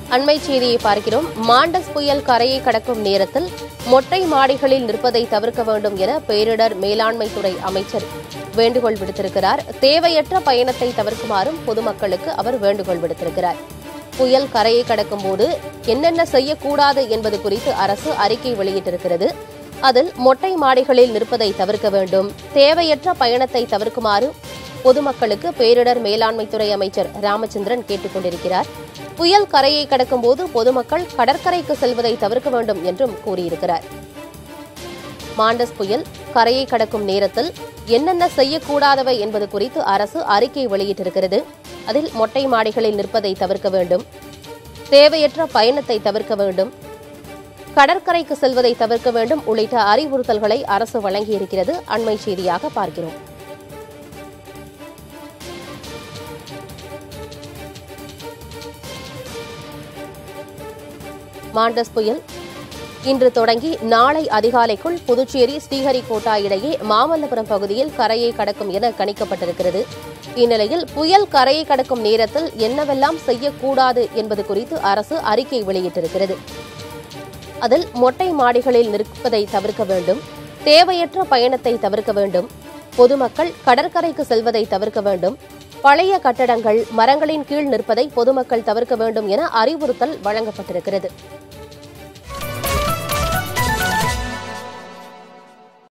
அண்மை செய்தியை பார்க்கிறோம் மாண்டஸ் புயல் கரையை கடக்கும் நேரத்தில் மொட்டை மாடிகளில் நிற்பதை தவிர்க்க வேண்டும் என பேரிடர் மேலாண்மைத்துறை அமைச்சர் வேண்டுகோள் விடுத்திருக்கிறார் தேவையற்ற பயணத்தை தவிர்க்குமாறும் பொதுமக்களுக்கு அவர் வேண்டுகோள் விடுத்திருக்கிறார் புயல் கரையை கடக்கும் போது என்னென்ன செய்யக்கூடாது என்பது குறித்து அரசு அறிக்கை வெளியிட்டிருக்கிறது அதில் மொட்டை மாடிகளில் நிற்பதை தவிர்க்க வேண்டும் தேவையற்ற பயணத்தை தவிர்க்குமாறு பொதுமக்களுக்கு பேரிடர் மேலாண்மைத்துறை அமைச்சர் ராமச்சந்திரன் கேட்டுக் கொண்டிருக்கிறார் புயல் கரையை கடக்கும் போது பொதுமக்கள் கடற்கரைக்கு செல்வதை தவிர்க்க வேண்டும் என்றும் கூறியிருக்கிறார் மாண்டஸ் புயல் கரையை கடக்கும் நேரத்தில் என்னென்ன செய்யக்கூடாதவை என்பது குறித்து அரசு அறிக்கை வெளியிட்டிருக்கிறது அதில் மொட்டை மாடிகளில் நிற்பதை தவிர்க்க வேண்டும் தேவையற்ற பயணத்தை தவிர்க்க வேண்டும் கடற்கரைக்கு செல்வதை தவிர்க்க வேண்டும் உள்ளிட்ட அறிவுறுத்தல்களை அரசு வழங்கியிருக்கிறது அண்மை செய்தியாக பார்க்கிறோம் மாண்டஸ் புயல் இன்று தொடங்கி நாளை அதிகாலைக்குள் புதுச்சேரி ஸ்ரீஹரிகோட்டா இடையே மாமல்லபுரம் பகுதியில் கரையை கடக்கும் என கணிக்கப்பட்டிருக்கிறது இந்நிலையில் புயல் கரையை கடக்கும் நேரத்தில் என்னவெல்லாம் செய்யக்கூடாது என்பது குறித்து அரசு அறிக்கை வெளியிட்டிருக்கிறது அதில் மொட்டை மாடிகளில் நிற்பதை தவிர்க்க வேண்டும் தேவையற்ற பயணத்தை தவிர்க்க வேண்டும் பொதுமக்கள் கடற்கரைக்கு செல்வதை தவிர்க்க வேண்டும் பழைய கட்டடங்கள் மரங்களின் கீழ் நிற்பதை பொதுமக்கள் தவிர்க்க வேண்டும் என அறிவுறுத்தல் வழங்கப்பட்டிருக்கிறது